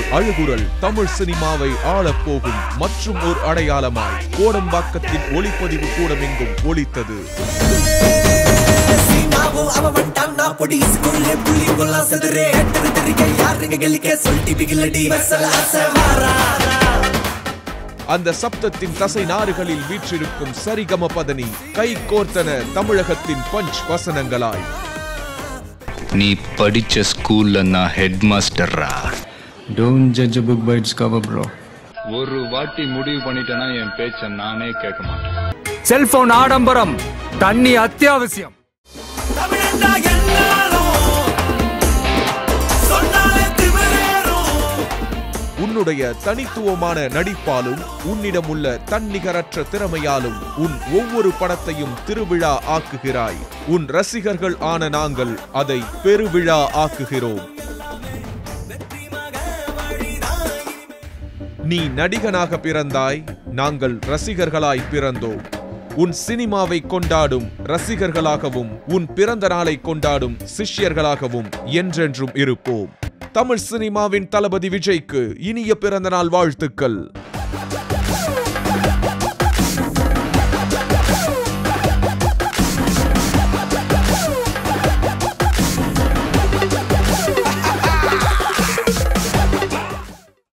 அழுகுரல் தமிழ் சினிமாவை ஆளப் போகும் மற்றும் ஒரு அடையாளமாய் கோடம்பாக்கத்தின் ஒளிப்பதிவு கூடமெங்கும் ஒலித்தது சீமாவும் அவன் வந்துட்டான் நான் பொடி ஸ்கூல்ல புள்ளி கொல்லாம் செதுரே எட்டு தெரிக்க யாருங்க கெலிக்க சொல்லிட்டு பிகிலடி வெசல அசமாரா அந்த சப்தத்தின் தசை நாறுகளில் வீற்றிருக்கும் சரிகம பதனி கை கோர்த்தன தமிழகத்தின் பஞ்ச் வசனங்களாய் நீ படிச்ச ஸ்கூல்ல நான் ஹெட் மாஸ்டர்ரா Don't judge a book by its cover, bro. ஒரு வாட்டி முடிவு பண்ணிட்டேன்னா என் பேச்ச நானே கேட்க மாட்டேன் செல்போன் ஆடம்பரம் தண்ணி அத்தியாவசியம் தமிழண்டா எல்லாரும் சொன்னாலே திமிரேறும் உன்னுடைய தனித்துவமான நடிப்பாலும் உன்னிடமுள்ள தன்னிகரற்ற திறமையாலும் உன் ஒவ்வொரு படத்தையும் திருவிழா ஆக்குகிறாய் உன் ரசிகர்கள் ஆன நாங்கள் அதை பெருவிழா ஆக்குகிறோம் நீ நடிகனாக பிறந்தாய் நாங்கள் ரசிகர்களாய் பிறந்தோம் உன் சினிமாவை கொண்டாடும் ரசிகர்களாகவும் உன் பிறந்த நாளை கொண்டாடும் சிஷ்யர்களாகவும் என்றென்றும் இருப்போம் தமிழ் சினிமாவின் தளபதி விஜய்க்கு இனிய பிறந்த நாள் வாழ்த்துக்கள்